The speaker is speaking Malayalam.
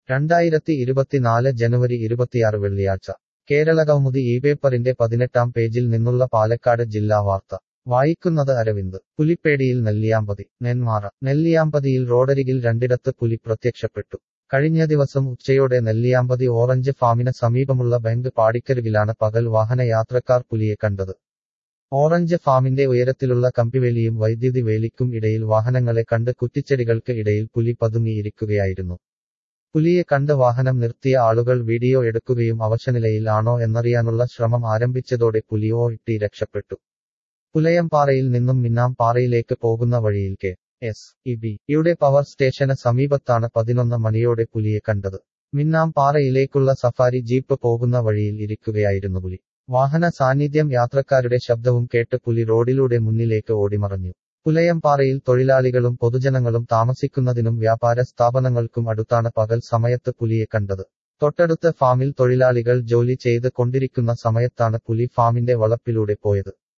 രണ്ടായിരത്തി ഇരുപത്തിനാല് ജനുവരി ഇരുപത്തിയാറ് വെള്ളിയാഴ്ച കേരളകൗമുദി ഈ പേപ്പറിന്റെ പതിനെട്ടാം പേജിൽ നിന്നുള്ള പാലക്കാട് ജില്ലാ വാർത്ത വായിക്കുന്നത് അരവിന്ദ് പുലിപ്പേടിയിൽ നെല്ലിയാമ്പതി നെന്മാറ നെല്ലിയാമ്പതിയിൽ റോഡരികിൽ രണ്ടിടത്ത് പുലി പ്രത്യക്ഷപ്പെട്ടു കഴിഞ്ഞ ദിവസം ഉച്ചയോടെ നെല്ലിയാമ്പതി ഓറഞ്ച് ഫാമിന് സമീപമുള്ള ബാങ്ക് പാടിക്കരുവിലാണ് പകൽ വാഹനയാത്രക്കാർ പുലിയെ കണ്ടത് ഓറഞ്ച് ഫാമിന്റെ ഉയരത്തിലുള്ള കമ്പിവേലിയും വൈദ്യുതി വേലിക്കും ഇടയിൽ വാഹനങ്ങളെ കണ്ട് കുറ്റിച്ചെടികൾക്ക് ഇടയിൽ പുലി പതുങ്ങിയിരിക്കുകയായിരുന്നു പുലിയെ കണ്ട് വാഹനം നിർത്തിയ ആളുകൾ വീഡിയോ എടുക്കുകയും അവശനിലയിൽ ആണോ എന്നറിയാനുള്ള ശ്രമം ആരംഭിച്ചതോടെ പുലി ഓട്ടി രക്ഷപ്പെട്ടു പുലയംപാറയിൽ നിന്നും മിന്നാംപാറയിലേക്ക് പോകുന്ന വഴിയിൽ കെ എസ് ഇ ബി യുടെ പവർ സ്റ്റേഷന് സമീപത്താണ് പതിനൊന്ന് മണിയോടെ പുലിയെ കണ്ടത് മിന്നാംപാറയിലേക്കുള്ള സഫാരി ജീപ്പ് പോകുന്ന വഴിയിൽ ഇരിക്കുകയായിരുന്നു പുലി വാഹന സാന്നിധ്യം യാത്രക്കാരുടെ ശബ്ദവും കേട്ട് പുലി റോഡിലൂടെ മുന്നിലേക്ക് ഓടിമറഞ്ഞു പുലയംപാറയിൽ തൊഴിലാളികളും പൊതുജനങ്ങളും താമസിക്കുന്നതിനും വ്യാപാര സ്ഥാപനങ്ങൾക്കും അടുത്താണ് പകൽ സമയത്ത് പുലിയെ കണ്ടത് തൊട്ടടുത്ത ഫാമിൽ തൊഴിലാളികൾ ജോലി ചെയ്ത് കൊണ്ടിരിക്കുന്ന സമയത്താണ് പുലി ഫാമിന്റെ വളപ്പിലൂടെ പോയത്